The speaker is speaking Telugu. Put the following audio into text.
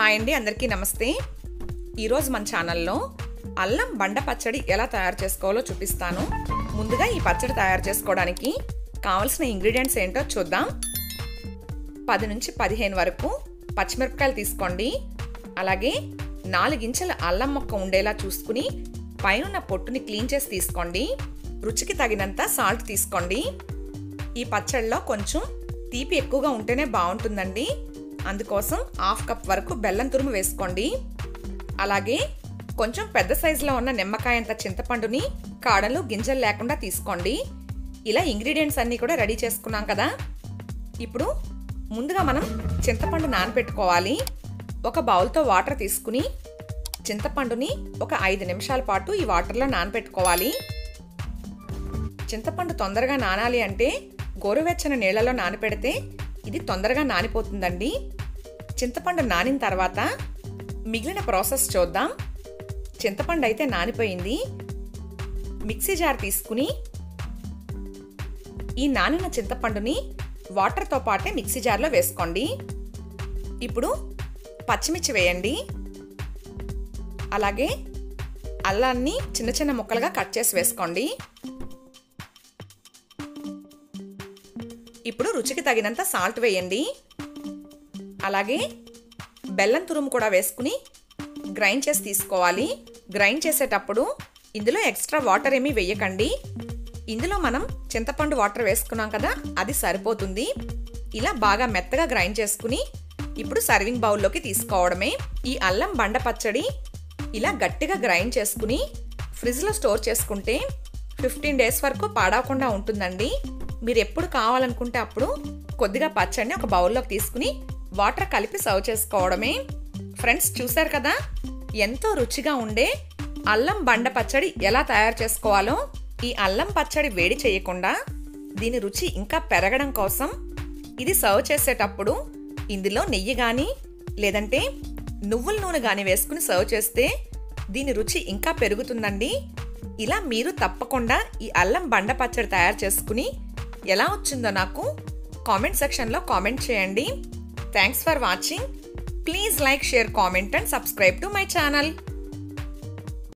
హాయ్ అండి అందరికీ నమస్తే ఈరోజు మన ఛానల్లో అల్లం బండ పచ్చడి ఎలా తయారు చేసుకోవాలో చూపిస్తాను ముందుగా ఈ పచ్చడి తయారు చేసుకోవడానికి కావలసిన ఇంగ్రీడియంట్స్ ఏంటో చూద్దాం పది నుంచి పదిహేను వరకు పచ్చిమిరపకాయలు తీసుకోండి అలాగే నాలుగించెల అల్లం మొక్క ఉండేలా చూసుకుని పైన పొట్టుని క్లీన్ చేసి తీసుకోండి రుచికి తగినంత సాల్ట్ తీసుకోండి ఈ పచ్చడిలో కొంచెం తీపి ఎక్కువగా ఉంటేనే బాగుంటుందండి అందుకోసం హాఫ్ కప్ వరకు బెల్లం తురుము వేసుకోండి అలాగే కొంచెం పెద్ద సైజులో ఉన్న నిమ్మకాయ అంత చింతపండుని కాడలు గింజలు లేకుండా తీసుకోండి ఇలా ఇంగ్రీడియంట్స్ అన్నీ కూడా రెడీ చేసుకున్నాం కదా ఇప్పుడు ముందుగా మనం చింతపండు నానబెట్టుకోవాలి ఒక బౌల్తో వాటర్ తీసుకుని చింతపండుని ఒక ఐదు నిమిషాల పాటు ఈ వాటర్లో నానబెట్టుకోవాలి చింతపండు తొందరగా నానాలి అంటే గోరువెచ్చని నీళ్ళలో నానపెడితే ఇది తొందరగా నానిపోతుందండి చింతపండు నానిన తర్వాత మిగిలిన ప్రాసెస్ చూద్దాం చింతపండు అయితే నానిపోయింది మిక్సీ జార్ తీసుకుని ఈ నానిన చింతపండుని వాటర్తో పాటే మిక్సీ జార్లో వేసుకోండి ఇప్పుడు పచ్చిమిర్చి వేయండి అలాగే అల్లాన్ని చిన్న చిన్న ముక్కలుగా కట్ చేసి వేసుకోండి ఇప్పుడు రుచికి తగినంత సాల్ట్ వేయండి అలాగే బెల్లం తురుము కూడా వేసుకుని గ్రైండ్ చేసి తీసుకోవాలి గ్రైండ్ చేసేటప్పుడు ఇందులో ఎక్స్ట్రా వాటర్ ఏమీ వేయకండి ఇందులో మనం చింతపండు వాటర్ వేసుకున్నాం కదా అది సరిపోతుంది ఇలా బాగా మెత్తగా గ్రైండ్ చేసుకుని ఇప్పుడు సర్వింగ్ బౌల్లోకి తీసుకోవడమే ఈ అల్లం బండ పచ్చడి ఇలా గట్టిగా గ్రైండ్ చేసుకుని ఫ్రిడ్జ్లో స్టోర్ చేసుకుంటే ఫిఫ్టీన్ డేస్ వరకు పాడవకుండా ఉంటుందండి మీరు ఎప్పుడు కావాలనుకుంటే అప్పుడు కొద్దిగా పచ్చడిని ఒక బౌల్లోకి తీసుకుని వాటర్ కలిపి సర్వ్ చేసుకోవడమే ఫ్రెండ్స్ చూసారు కదా ఎంతో రుచిగా ఉండే అల్లం బండ పచ్చడి ఎలా తయారు చేసుకోవాలో ఈ అల్లం పచ్చడి వేడి చేయకుండా దీని రుచి ఇంకా పెరగడం కోసం ఇది సర్వ్ చేసేటప్పుడు ఇందులో నెయ్యి కానీ లేదంటే నువ్వుల నూనె కానీ వేసుకుని సర్వ్ చేస్తే దీని రుచి ఇంకా పెరుగుతుందండి ఇలా మీరు తప్పకుండా ఈ అల్లం బండ పచ్చడి తయారు చేసుకుని ఎలా వచ్చిందో నాకు కామెంట్ సెక్షన్లో కామెంట్ చేయండి thanks for watching please like share comment and subscribe to my channel